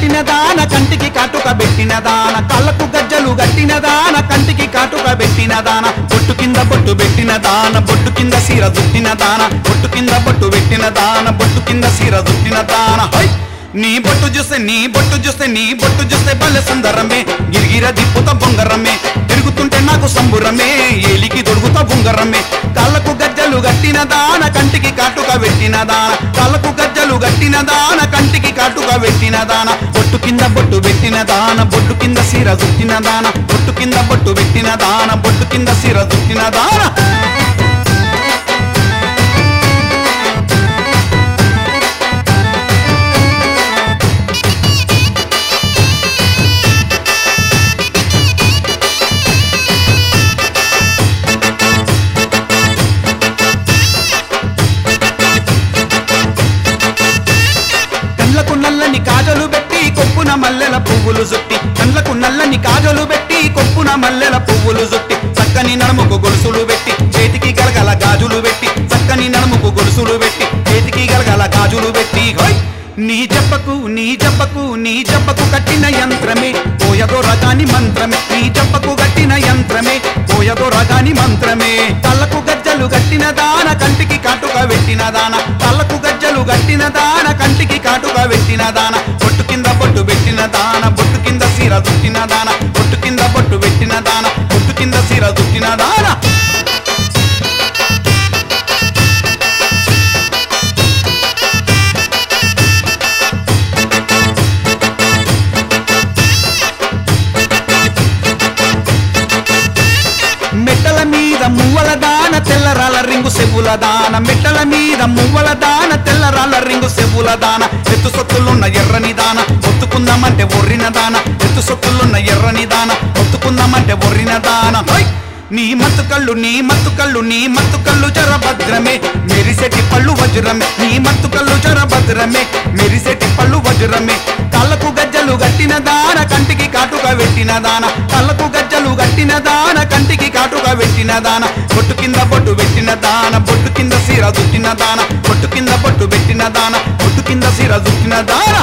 గట్టిన దాన కంటికి కాటుక పెట్టిన దాన కళ్ళకు గజ్జలు గట్టిన దాన కంటికి కాటుక పెట్టిన దాన బొట్టు కింద బొట్టు పెట్టిన దాన బొట్టు కింద సీర దుట్టిన దాన బొట్టు కింద బొట్టు పెట్టిన దాన బొట్టు కింద సీర దుట్టిన దాన హై నీ బొట్టు చూస్తే నీ బొట్టు చూస్తే నీ బొట్టు చూస్తే భలే సుందరమే గిరిగిర దిప్పుతా బొంగరమే తిరుగుతుంటే నాకు సంబురమే ఏలికి దొడుగుతా బొంగరమే కాళ్ళకు గజ్జలు గట్టిన దాన కంటికి కాటుక పెట్టిన దాన కాళ్ళకు గజ్జలు గట్టిన దాన కంటికి కాటుక పెట్టిన దాన బొట్టు కింద బొట్టు పెట్టిన దాన బొట్టు కింద సీర దుట్టిన దాన బొట్టు కింద బొట్టు పెట్టిన దాన బొట్టు కింద సీర దుట్టిన దాన కళ్ళకు నల్లని కాజలు పెట్టి కొప్పున మల్లెల పువ్వులు జుట్టి కళ్ళకు నల్లని కాజలు పెట్టి కొప్పున మల్లెల పువ్వులు జుట్టి చక్కని నడుముకు గొలుసులు పెట్టి చేతికి గలగల గాజులు పెట్టి చక్కని నడుముకు గొలుసులు పెట్టి చేతికి గలగల గాజులు పెట్టి హోయ్ నీ జబ్బకు నీ జబ్బకు నీ జబ్బకు కట్టిన యంత్రమే పోయదో రగాని మంత్రమే నీ జబ్బకు కట్టిన యంత్రమే పోయదో రగాని మంత్రమే కళ్ళకు గజ్జలు గట్టిన దాన కంటికి కాటుక పెట్టిన దాన కళ్ళకు గజ్జలు గట్టిన దాన కంటికి కాటుక పెట్టిన దాన బొట్టు కింద బొట్టు పెట్టిన దాన బొట్టు కింద సీర దుట్టిన దాన బొట్టు కింద బొట్టు పెట్టిన దాన బొట్టు కింద సీర దుట్టిన దాన మెట్టల మీద మువ్వల దాన తెల్లరాల రింగు సెవ్వుల దాన మెట్టల మీద మువ్వల దాన తెల్లరాల రింగు సెవ్వుల దాన ఎత్తు సొత్తులున్న ఎర్రని దాన ఒత్తుకుందామంటే ఒర్రిన దాన ఎత్తు సొత్తులున్న ఎర్రని దాన ఒత్తుకుందామంటే ఒర్రిన దాన హోయ్! నీ మత్తు కళ్ళు నీ మత్తు కళ్ళు నీ మత్తు కళ్ళు జర భద్రమే మెరిసెటి పళ్ళు వజ్రమే నీ మత్తు కళ్ళు జర భద్రమే మెరిసెటి పళ్ళు వజ్రమే కళ్ళకు గజ్జలు గట్టిన దాన కంటికి కాటుక పెట్టిన దాన కళ్ళకు గజ్జలు గట్టిన దాన కంటికి కాటుక పెట్టిన దాన బొట్టు కింద బొట్టు పెట్టిన దాన బొట్టు కింద సీర దుట్టిన దాన బొట్టు కింద బొట్టు పెట్టిన దాన బొట్టు కింద సీర దుట్టిన దాన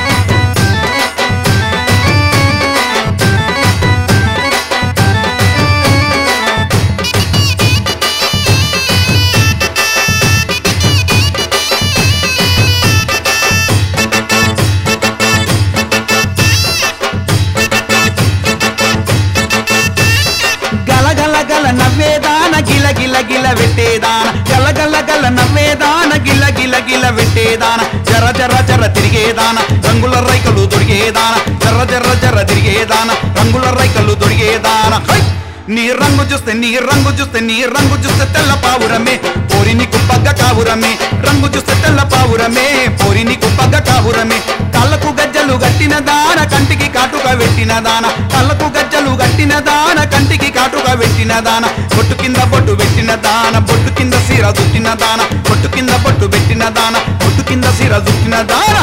గల గల గల నవ్వేదాన గిల గిల గిల వెట్టేదాన గల గల గల నవ్వేదాన గిల గిల గిల వెట్టేదాన జర జర జర తిరిగేదాన రంగుల రైకలు దొరికేదాన జర జర జర తిరిగేదాన రంగుల రైకలు దొరికేదాన హై! నీ రంగు చూస్తే నీ రంగు చూస్తే నీ రంగు చూస్తే తెల్ల పావురమే పోరి నీకు పగ్గ కావురమే రంగు చూస్తే తెల్ల పావురమే పోరి నీకు పగ్గ కావురమే కళ్ళకు గజ్జలు గట్టిన దాన కంటికి కాటుక పెట్టిన దాన కళ్ళకు గజ్జలు గట్టిన దాన కంటికి కాటుక పెట్టిన దాన బొట్టు కింద బొట్టు పెట్టిన దాన బొట్టు కింద సీర దుట్టిన దాన బొట్టు కింద బొట్టు పెట్టిన దాన బొట్టు కింద సీర దుట్టిన దాన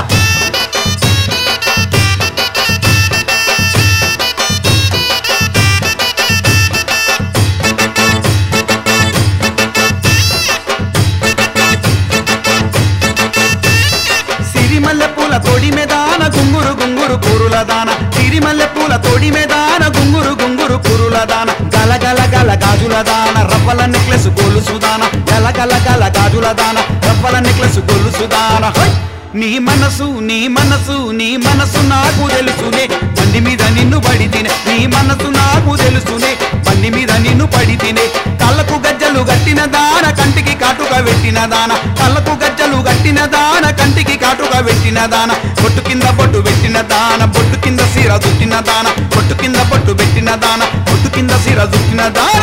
సిరిమల్లె పూల తోడి మెదాన గుంగురు గుంగురు కూరుల దాన సిరిమల్లె పూల తోడి మెదాన గుంగురు గుంగురు కూరుల దాన గల గల గల గాజుల దాన రవ్వల నెక్లెస్ గొలుసు దాన గల గల గల గాజుల దాన రవ్వల నెక్లెస్ గొలుసు దాన హై! నీ మనసు నీ మనసు నీ మనసు నాకు తెలుసునే బండి మీద నిన్ను పడి తినే నీ మనసు నాకు తెలుసునే బండి మీద నిన్ను పడి తినే కళ్ళకు గజ్జలు గట్టిన దాన కంటికి కాటుక పెట్టిన దాన కళ్ళకు గజ్జలు గట్టిన దాన కంటికి కాటుక పెట్టిన దాన బొట్టు కింద బొట్టు పెట్టిన దాన బొట్టు కింద సీర దుట్టిన దాన బొట్టు కింద బొట్టు పెట్టిన దాన బొట్టు కింద సీర దుట్టిన దాన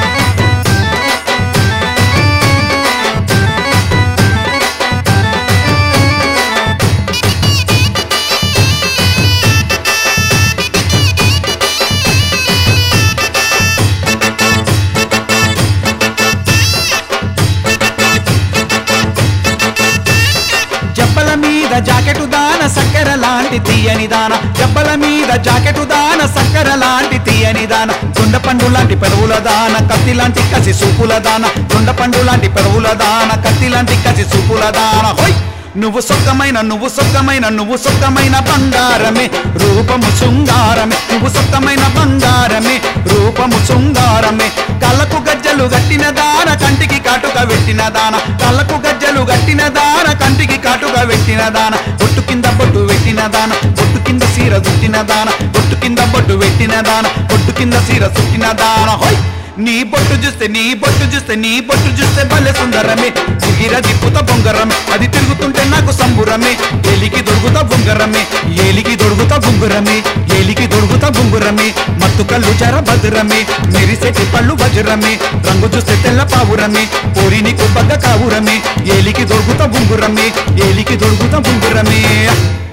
జబ్బల మీద జాకెటు దాన సక్కర లాంటి తీయని దాన జబ్బల మీద జాకెటు దాన సక్కర లాంటి తీయని దాన దొండ పండు లాంటి పెరువుల దాన కత్తి లాంటి కసి సూపుల దాన దొండ పండు లాంటి పెరువుల దాన కత్తి లాంటి కసి సూపుల దాన హోయ్ నువ్వు సొక్కమైన నువ్వు సొక్కమైన నువ్వు సొక్కమైన బంగారమే రూపము శృంగారమే నువ్వు సొక్కమైన బంగారమే రూపము శృంగారమే కళ్ళకు గజ్జలు గట్టిన దాన కంటికి కాటుక పెట్టిన దాన కళ్ళకు గజ్జలు గట్టిన దాన కంటికి కాటుక పెట్టిన దాన బొట్టు కింద బొట్టు పెట్టిన దాన బొట్టు కింద సీర చుట్టిన దాన బొట్టు కింద బొట్టు పెట్టిన దాన బొట్టు కింద సీర చుట్టిన దాన హోయ్ నీ బొట్టు చూస్తే నీ బొట్టు చూస్తే నీ బొట్టు చూస్తే భలే సుందరమే దిగిర దిప్పుత బొంగరమే అది తిరుగుతుంటే నాకు సంబురమే ఏలికి దొరుకుత బొంగరమే ఏలికి దొరుకుత బొంగురమే ఏలికి దొరుకుత బొంగురమే మత్తు కళ్ళు జర భద్రమే మెరిసెటి పళ్ళు వజ్రమే రంగు చూస్తే తెల్ల పావురమే పోరి నీకు బగ్గ కావురమే ఏలికి దొరుకుత బొంగురమే ఏలికి దొరుకుత బొంగురమే